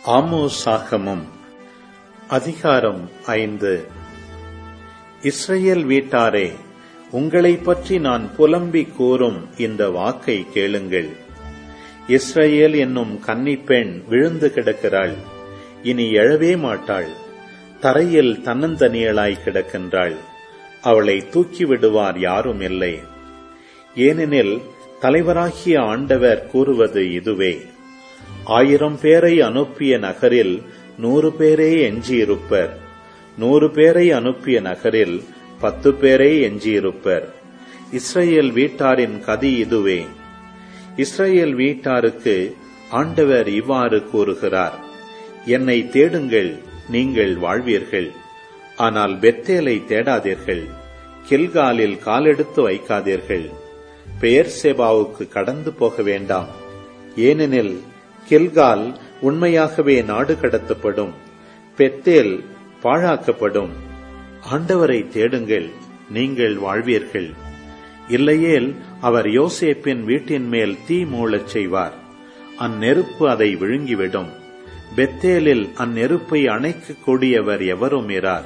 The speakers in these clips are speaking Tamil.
ஆமோசாகமம் அதிகாரம் ஐந்து இஸ்ரேல் வீட்டாரே உங்களைப் பற்றி நான் புலம்பிக் கூறும் இந்த வாக்கை கேளுங்கள் இஸ்ரேல் என்னும் கன்னிப்பெண் விழுந்து கிடக்கிறாள் இனி எழவே மாட்டாள் தரையில் தன்னந்தனியளாய் கிடக்கின்றாள் அவளை தூக்கி விடுவார் யாரும் இல்லை ஏனெனில் தலைவராகிய ஆண்டவர் கூறுவது இதுவே ஆயிரம் பேரை அனுப்பிய நகரில் நூறு பேரே எஞ்சியிருப்பர் நூறு பேரை அனுப்பிய நகரில் பத்து பேரே எஞ்சியிருப்பர் இஸ்ரேல் வீட்டாரின் கதி இதுவே இஸ்ரேல் வீட்டாருக்கு ஆண்டவர் இவ்வாறு கூறுகிறார் என்னை தேடுங்கள் நீங்கள் வாழ்வீர்கள் ஆனால் பெத்தேலை தேடாதீர்கள் கில்காலில் காலெடுத்து வைக்காதீர்கள் பெயர் சேபாவுக்கு கடந்து போக வேண்டாம் ஏனெனில் கில்கால் உண்மையாகவே நாடு கடத்தப்படும் பெத்தேல் பாழாக்கப்படும் ஆண்டவரை தேடுங்கள் நீங்கள் வாழ்வீர்கள் இல்லையேல் அவர் யோசேப்பின் வீட்டின் மேல் தீ மூளச் செய்வார் அந்நெருப்பு அதை விழுங்கிவிடும் பெத்தேலில் அந்நெருப்பை அணைக்கக் கூடியவர் எவரும் இரார்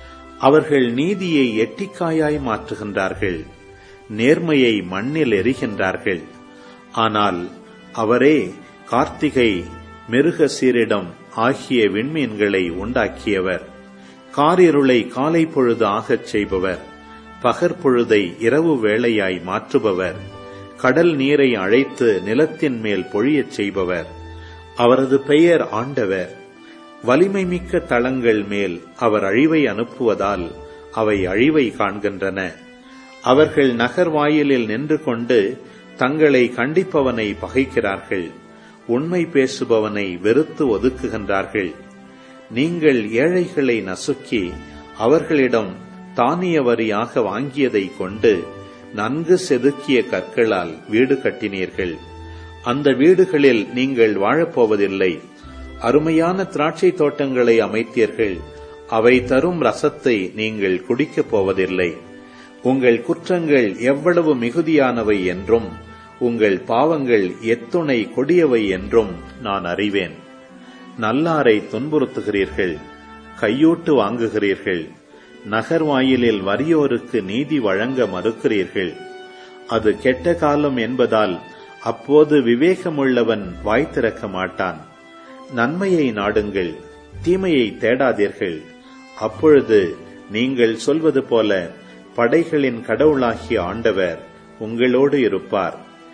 அவர்கள் நீதியை எட்டிக்காயாய் மாற்றுகின்றார்கள் நேர்மையை மண்ணில் எரிகின்றார்கள் ஆனால் அவரே கார்த்திகை மிருக சீரிடம் ஆகிய விண்மீன்களை உண்டாக்கியவர் காரிருளை காலை பொழுது ஆகச் செய்பவர் பகற்பொழுதை இரவு வேளையாய் மாற்றுபவர் கடல் நீரை அழைத்து நிலத்தின் மேல் பொழியச் செய்பவர் அவரது பெயர் ஆண்டவர் வலிமை மிக்க தளங்கள் மேல் அவர் அழிவை அனுப்புவதால் அவை அழிவை காண்கின்றன அவர்கள் நகர் வாயிலில் நின்று கொண்டு தங்களை கண்டிப்பவனை பகைக்கிறார்கள் உண்மை பேசுபவனை வெறுத்து ஒதுக்குகின்றார்கள் நீங்கள் ஏழைகளை நசுக்கி அவர்களிடம் தானிய வரியாக வாங்கியதை கொண்டு நன்கு செதுக்கிய கற்களால் வீடு கட்டினீர்கள் அந்த வீடுகளில் நீங்கள் வாழப்போவதில்லை அருமையான திராட்சை தோட்டங்களை அமைத்தீர்கள் அவை தரும் ரசத்தை நீங்கள் குடிக்கப் போவதில்லை உங்கள் குற்றங்கள் எவ்வளவு மிகுதியானவை என்றும் உங்கள் பாவங்கள் எத்துணை கொடியவை என்றும் நான் அறிவேன் நல்லாரை துன்புறுத்துகிறீர்கள் கையூட்டு வாங்குகிறீர்கள் நகர் வாயிலில் வறியோருக்கு நீதி வழங்க மறுக்கிறீர்கள் அது கெட்ட காலம் என்பதால் அப்போது விவேகமுள்ளவன் வாய் திறக்க மாட்டான் நன்மையை நாடுங்கள் தீமையை தேடாதீர்கள் அப்பொழுது நீங்கள் சொல்வது போல படைகளின் கடவுளாகிய ஆண்டவர் உங்களோடு இருப்பார்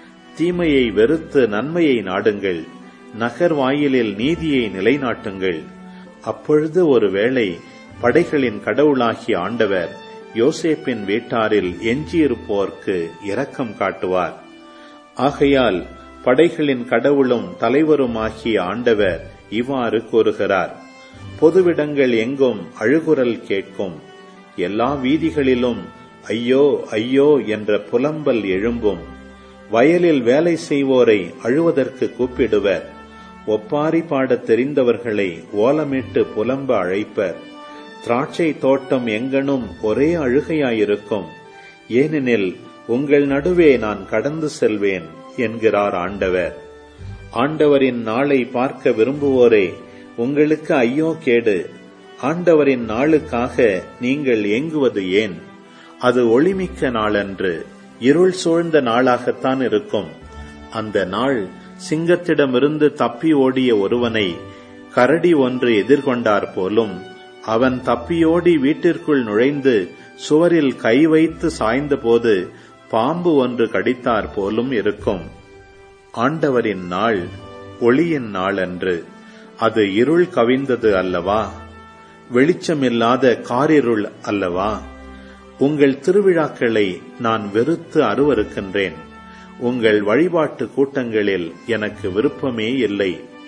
தீமையை வெறுத்து நன்மையை நாடுங்கள் நகர் வாயிலில் நீதியை நிலைநாட்டுங்கள் அப்பொழுது ஒருவேளை படைகளின் கடவுளாகிய ஆண்டவர் யோசேப்பின் வீட்டாரில் எஞ்சியிருப்போர்க்கு இரக்கம் காட்டுவார் ஆகையால் படைகளின் கடவுளும் தலைவருமாகிய ஆண்டவர் இவ்வாறு கூறுகிறார் பொதுவிடங்கள் எங்கும் அழுகுரல் கேட்கும் எல்லா வீதிகளிலும் ஐயோ ஐயோ என்ற புலம்பல் எழும்பும் வயலில் வேலை செய்வோரை அழுவதற்கு கூப்பிடுவர் ஒப்பாரி பாடத் தெரிந்தவர்களை ஓலமிட்டு புலம்ப அழைப்பர் திராட்சை தோட்டம் எங்கனும் ஒரே அழுகையாயிருக்கும் ஏனெனில் உங்கள் நடுவே நான் கடந்து செல்வேன் என்கிறார் ஆண்டவர் ஆண்டவரின் நாளை பார்க்க விரும்புவோரே உங்களுக்கு ஐயோ கேடு ஆண்டவரின் நாளுக்காக நீங்கள் ஏங்குவது ஏன் அது ஒளிமிக்க நாளன்று இருள் சூழ்ந்த நாளாகத்தான் இருக்கும் அந்த நாள் சிங்கத்திடமிருந்து தப்பி ஓடிய ஒருவனை கரடி ஒன்று எதிர்கொண்டார் போலும் அவன் தப்பியோடி வீட்டிற்குள் நுழைந்து சுவரில் கை வைத்து சாய்ந்தபோது பாம்பு ஒன்று கடித்தார் போலும் இருக்கும் ஆண்டவரின் நாள் ஒளியின் நாள் அன்று அது இருள் கவிந்தது அல்லவா வெளிச்சமில்லாத காரிருள் அல்லவா உங்கள் திருவிழாக்களை நான் வெறுத்து அருவருக்கின்றேன் உங்கள் வழிபாட்டு கூட்டங்களில் எனக்கு விருப்பமே இல்லை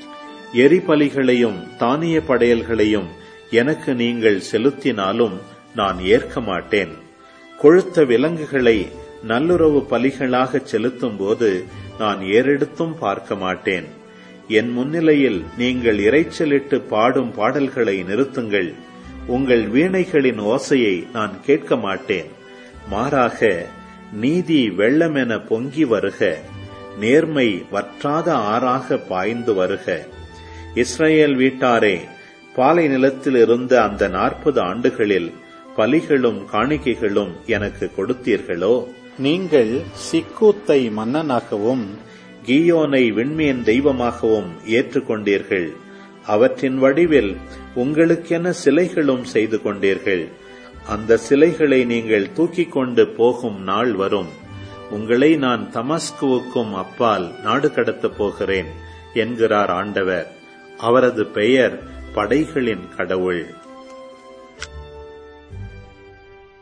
எரிபலிகளையும் தானிய படையல்களையும் எனக்கு நீங்கள் செலுத்தினாலும் நான் ஏற்க மாட்டேன் கொழுத்த விலங்குகளை நல்லுறவு பலிகளாக செலுத்தும் போது நான் ஏறெடுத்தும் பார்க்க மாட்டேன் என் முன்னிலையில் நீங்கள் இறைச்சலிட்டு பாடும் பாடல்களை நிறுத்துங்கள் உங்கள் வீணைகளின் ஓசையை நான் கேட்க மாட்டேன் மாறாக நீதி வெள்ளமென பொங்கி வருக நேர்மை வற்றாத ஆறாக பாய்ந்து வருக இஸ்ரேல் வீட்டாரே பாலை நிலத்தில் இருந்த அந்த நாற்பது ஆண்டுகளில் பலிகளும் காணிக்கைகளும் எனக்கு கொடுத்தீர்களோ நீங்கள் சிக்கூத்தை மன்னனாகவும் கியோனை விண்மீன் தெய்வமாகவும் ஏற்றுக்கொண்டீர்கள் அவற்றின் வடிவில் உங்களுக்கென சிலைகளும் செய்து கொண்டீர்கள் அந்த சிலைகளை நீங்கள் தூக்கிக் கொண்டு போகும் நாள் வரும் உங்களை நான் தமஸ்குவுக்கும் அப்பால் நாடு கடத்தப் போகிறேன் என்கிறார் ஆண்டவர் அவரது பெயர் படைகளின் கடவுள்